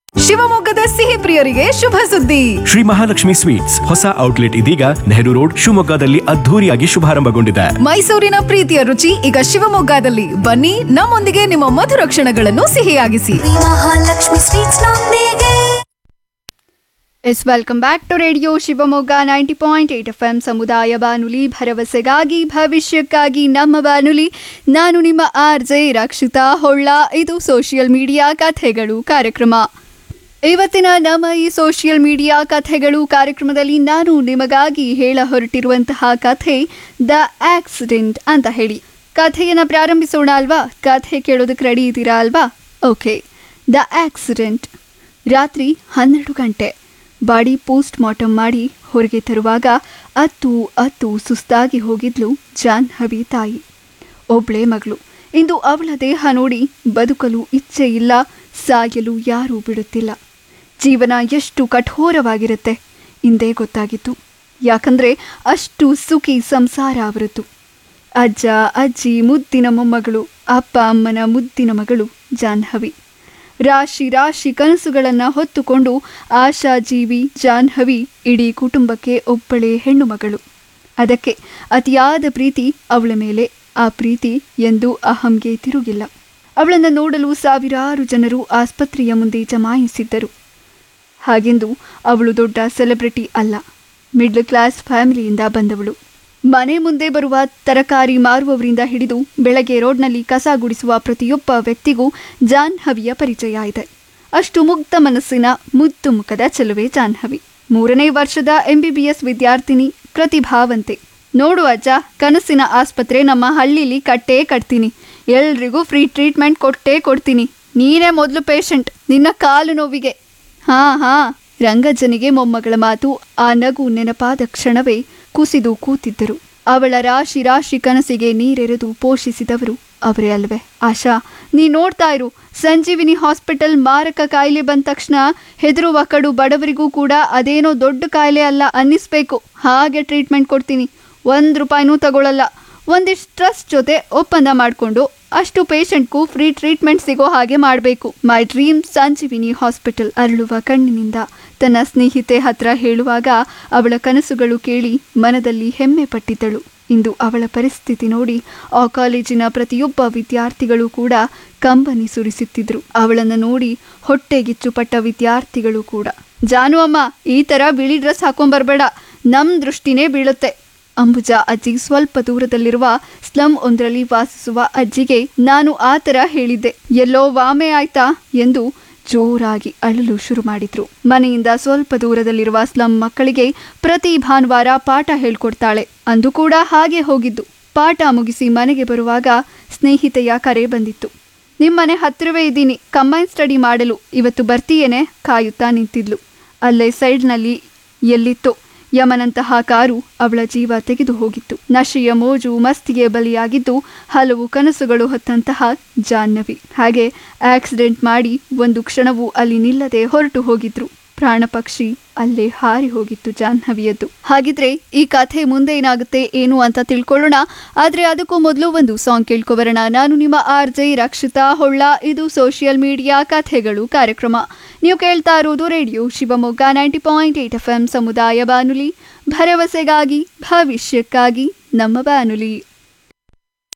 ಶಿವಮೊಗ್ಗದ ಸಿಹಿ ಪ್ರಿಯರಿಗೆ ಶುಭ ಸುದ್ದಿ ಶ್ರೀ ಮಹಾಲಕ್ಷ್ಮಿ ಸ್ವೀಟ್ಸ್ ಹೊಸ ಔಟ್ಲೆಟ್ ಇದೀಗ ನೆಹರು ರೋಡ್ ಶಿವಮೊಗ್ಗದಲ್ಲಿ ಅದ್ಧೂರಿಯಾಗಿ ಶುಭಾರಂಭಗೊಂಡಿದೆ ಮೈಸೂರಿನ ಪ್ರೀತಿಯ ರುಚಿ ಈಗ ಶಿವಮೊಗ್ಗದಲ್ಲಿ ಬನ್ನಿ ನಮ್ಮೊಂದಿಗೆ ನಿಮ್ಮ ಮಧುರ ಕ್ಷಣಗಳನ್ನು ಸಿಹಿಯಾಗಿಸಿ ಮಹಾಲಕ್ಷ್ಮಿ ಸ್ವೀಟ್ಸ್ ನೊಂದಿಗೆ yes welcome back to radio Shivamogga ninety point eight F M ಸಮುದಾಯ ಬಾನುಲಿ ಭರವಸೆಗಾಗಿ ಭವಿಷ್ಯಕ್ಕಾಗಿ ನಮ್ಮ ಬಾನುಲಿ ನಾನು ನಿಮ್ಮ ಆರ್ ಜೆ ರಕ್ಷಿತಾ ಹೊಳ್ಳ ಇದು ಸೋಷಿಯಲ್ ಮೀಡಿಯಾ ಕಥೆಗಳು ಕಾರ್ಯಕ್ರಮ ಇವತ್ತಿನ ನಮ್ಮ ಈ ಸೋಷಿಯಲ್ ಮೀಡಿಯಾ ಕಥೆಗಳು ಕಾರ್ಯಕ್ರಮದಲ್ಲಿ ನಾನು ನಿಮಗಾಗಿ ಹೇಳ ಹೊರಟಿರುವಂತಹ ಕಥೆ ದ ಆಕ್ಸಿಡೆಂಟ್ ಅಂತ ಹೇಳಿ ಕಥೆಯನ್ನು ಪ್ರಾರಂಭಿಸೋಣ ಅಲ್ವಾ ಕಥೆ ಕೇಳೋದಕ್ಕೆ ರೆಡಿ ಇದ್ದೀರಾ ಅಲ್ವಾ ಓಕೆ ದ ಆಕ್ಸಿಡೆಂಟ್ ರಾತ್ರಿ ಹನ್ನೆರಡು ಗಂಟೆ ಬಾಡಿ ಪೋಸ್ಟ್ ಮಾರ್ಟಮ್ ಮಾಡಿ ಹೊರಗೆ ತರುವಾಗ ಅತ್ತು ಅತ್ತು ಸುಸ್ತಾಗಿ ಹೋಗಿದ್ಲು ಜಾಹ್ನವಿ ತಾಯಿ ಒಬ್ಳೇ ಮಗಳು ಇಂದು ಅವಳ ದೇಹ ನೋಡಿ ಬದುಕಲು ಇಚ್ಛೆ ಇಲ್ಲ ಸಾಯಲು ಯಾರೂ ಬಿಡುತ್ತಿಲ್ಲ ಜೀವನ ಎಷ್ಟು ಕಠೋರವಾಗಿರುತ್ತೆ ಇಂದೇ ಗೊತ್ತಾಗಿತ್ತು ಯಾಕಂದ್ರೆ ಅಷ್ಟು ಸುಖಿ ಸಂಸಾರ ಅವರದ್ದು ಅಜ್ಜ ಅಜ್ಜಿ ಮುದ್ದಿನ ಮೊಮ್ಮಗಳು ಅಪ್ಪ ಅಮ್ಮನ ಮುದ್ದಿನ ಮಗಳು ಜಾಹ್ನವಿ ರಾಶಿ ರಾಶಿ ಕನಸುಗಳನ್ನು ಹೊತ್ತುಕೊಂಡು ಆಶಾಜೀವಿ ಜಾಹ್ನವಿ ಇಡೀ ಕುಟುಂಬಕ್ಕೆ ಒಬ್ಬಳೇ ಹೆಣ್ಣು ಮಗಳು ಅದಕ್ಕೆ ಅತಿಯಾದ ಪ್ರೀತಿ ಅವಳ ಮೇಲೆ ಆ ಪ್ರೀತಿ ಎಂದು ಅಹಂಗೆ ತಿರುಗಿಲ್ಲ ಅವಳನ್ನು ನೋಡಲು ಸಾವಿರಾರು ಜನರು ಆಸ್ಪತ್ರೆಯ ಮುಂದೆ ಜಮಾಯಿಸಿದ್ದರು ಹಾಗೆಂದು ಅವಳು ದೊಡ್ಡ ಸೆಲೆಬ್ರಿಟಿ ಅಲ್ಲ ಮಿಡ್ಲ್ ಕ್ಲಾಸ್ ಫ್ಯಾಮಿಲಿಯಿಂದ ಬಂದವಳು ಮನೆ ಮುಂದೆ ಬರುವ ತರಕಾರಿ ಮಾರುವವರಿಂದ ಹಿಡಿದು ಬೆಳಗ್ಗೆ ರೋಡ್ನಲ್ಲಿ ಕಸ ಗುಡಿಸುವ ಪ್ರತಿಯೊಬ್ಬ ವ್ಯಕ್ತಿಗೂ ಜಾಹ್ನವಿಯ ಪರಿಚಯ ಇದೆ ಅಷ್ಟು ಮುಗ್ಧ ಮನಸ್ಸಿನ ಮುದ್ದು ಮುಖದ ಚೆಲುವೆ ಜಾಹ್ನವಿ ಮೂರನೇ ವರ್ಷದ ಎಂಬಿಬಿಎಸ್ ವಿದ್ಯಾರ್ಥಿನಿ ಪ್ರತಿಭಾವಂತೆ ನೋಡು ಅಜ್ಜ ಕನಸಿನ ಆಸ್ಪತ್ರೆ ನಮ್ಮ ಹಳ್ಳಿಲಿ ಕಟ್ಟೇ ಕಟ್ತೀನಿ ಎಲ್ರಿಗೂ ಫ್ರೀ ಟ್ರೀಟ್ಮೆಂಟ್ ಕೊಟ್ಟೇ ಕೊಡ್ತೀನಿ ನೀನೇ ಮೊದಲು ಪೇಷಂಟ್ ನಿನ್ನ ಕಾಲು ನೋವಿಗೆ ಹಾ ಹಾ ರಂಗಜ್ಜನಿಗೆ ಮೊಮ್ಮಗಳ ಮಾತು ಆ ನಗು ನೆನಪಾದ ಕ್ಷಣವೇ ಕುಸಿದು ಕೂತಿದ್ದರು ಅವಳ ರಾಶಿ ರಾಶಿ ಕನಸಿಗೆ ನೀರೆರೆದು ಪೋಷಿಸಿದವರು ಅವರೇ ಅಲ್ವೇ ಆಶಾ ನೀ ನೋಡ್ತಾ ಇರು ಸಂಜೀವಿನಿ ಹಾಸ್ಪಿಟಲ್ ಮಾರಕ ಕಾಯಿಲೆ ಬಂದ ತಕ್ಷಣ ಹೆದರುವ ಕಡು ಬಡವರಿಗೂ ಕೂಡ ಅದೇನೋ ದೊಡ್ಡ ಕಾಯಿಲೆ ಅಲ್ಲ ಅನ್ನಿಸ್ಬೇಕು ಹಾಗೆ ಟ್ರೀಟ್ಮೆಂಟ್ ಕೊಡ್ತೀನಿ ಒಂದು ರೂಪಾಯಿನೂ ತಗೊಳ್ಳಲ್ಲ ಒಂದಿಷ್ಟು ಟ್ರಸ್ಟ್ ಜೊತೆ ಒಪ್ಪಂದ ಮಾಡಿಕೊಂಡು ಅಷ್ಟು ಪೇಷಂಟ್ಗೂ ಫ್ರೀ ಟ್ರೀಟ್ಮೆಂಟ್ ಸಿಗೋ ಹಾಗೆ ಮಾಡಬೇಕು ಮೈ ಡ್ರೀಮ್ ಸಂಜೀವಿನಿ ಹಾಸ್ಪಿಟಲ್ ಅರಳುವ ಕಣ್ಣಿನಿಂದ ತನ್ನ ಸ್ನೇಹಿತೆ ಹತ್ರ ಹೇಳುವಾಗ ಅವಳ ಕನಸುಗಳು ಕೇಳಿ ಮನದಲ್ಲಿ ಹೆಮ್ಮೆ ಪಟ್ಟಿದ್ದಳು ಇಂದು ಅವಳ ಪರಿಸ್ಥಿತಿ ನೋಡಿ ಆ ಕಾಲೇಜಿನ ಪ್ರತಿಯೊಬ್ಬ ವಿದ್ಯಾರ್ಥಿಗಳು ಕೂಡ ಕಂಬನಿ ಸುರಿಸುತ್ತಿದ್ರು ಅವಳನ್ನು ನೋಡಿ ಹೊಟ್ಟೆಗಿಚ್ಚು ಪಟ್ಟ ವಿದ್ಯಾರ್ಥಿಗಳು ಕೂಡ ಜಾನು ಅಮ್ಮ ಈ ಥರ ಬಿಳಿ ಡ್ರೆಸ್ ಹಾಕೊಂಬರ್ಬೇಡ ನಮ್ ದೃಷ್ಟಿನೇ ಬೀಳುತ್ತೆ ಅಂಬುಜಾ ಅಜ್ಜಿ ಸ್ವಲ್ಪ ದೂರದಲ್ಲಿರುವ ಸ್ಲಮ್ ಒಂದರಲ್ಲಿ ವಾಸಿಸುವ ಅಜ್ಜಿಗೆ ನಾನು ಆ ಥರ ಹೇಳಿದ್ದೆ ಎಲ್ಲೋ ವಾಮೆ ಆಯ್ತಾ ಎಂದು ಜೋರಾಗಿ ಅಳಲು ಶುರು ಮಾಡಿದ್ರು ಮನೆಯಿಂದ ಸ್ವಲ್ಪ ದೂರದಲ್ಲಿರುವ ಸ್ಲಮ್ ಮಕ್ಕಳಿಗೆ ಪ್ರತಿ ಭಾನುವಾರ ಪಾಠ ಹೇಳ್ಕೊಡ್ತಾಳೆ ಅಂದು ಕೂಡ ಹಾಗೆ ಹೋಗಿದ್ದು ಪಾಠ ಮುಗಿಸಿ ಮನೆಗೆ ಬರುವಾಗ ಸ್ನೇಹಿತೆಯ ಕರೆ ಬಂದಿತ್ತು ನಿಮ್ಮನೆ ಹತ್ತಿರವೇ ಇದ್ದೀನಿ ಕಂಬೈನ್ ಸ್ಟಡಿ ಮಾಡಲು ಇವತ್ತು ಬರ್ತೀಯೇನೆ ಕಾಯುತ್ತಾ ನಿಂತಿದ್ಲು ಅಲ್ಲೇ ಸೈಡ್ನಲ್ಲಿ ಎಲ್ಲಿತ್ತೋ ಯಮನಂತಹ ಕಾರು ಅವಳ ಜೀವ ತೆಗೆದು ಹೋಗಿತ್ತು ನಶೆಯ ಮೋಜು ಮಸ್ತಿಗೆ ಬಲಿಯಾಗಿದ್ದು ಹಲವು ಕನಸುಗಳು ಹೊತ್ತಂತಹ ಜಾಹ್ನವಿ ಹಾಗೆ ಆಕ್ಸಿಡೆಂಟ್ ಮಾಡಿ ಒಂದು ಕ್ಷಣವೂ ಅಲ್ಲಿ ನಿಲ್ಲದೆ ಹೊರಟು ಹೋಗಿದ್ರು ಪ್ರಾಣ ಪಕ್ಷಿ ಅಲ್ಲೇ ಹಾರಿ ಹೋಗಿತ್ತು ಜಾಹ್ನವಿಯದ್ದು ಹಾಗಿದ್ರೆ ಈ ಕಥೆ ಮುಂದೆ ಏನಾಗುತ್ತೆ ಏನು ಅಂತ ತಿಳ್ಕೊಳ್ಳೋಣ ಆದ್ರೆ ಅದಕ್ಕೂ ಮೊದಲು ಒಂದು ಸಾಂಗ್ ಕೇಳ್ಕೊಬರೋಣ ನಾನು ನಿಮ್ಮ ಆರ್ ಜೆ ರಕ್ಷಿತಾ ಹೊಳ್ಳ ಇದು ಸೋಷಿಯಲ್ ಮೀಡಿಯಾ ಕಥೆಗಳು ಕಾರ್ಯಕ್ರಮ ನೀವು ಕೇಳ್ತಾ ಇರೋದು radio Shivamogga ninety point eight F M ಸಮುದಾಯ ಬಾನುಲಿ ಭರವಸೆಗಾಗಿ ಭವಿಷ್ಯಕ್ಕಾಗಿ ನಮ್ಮ ಬಾನುಲಿ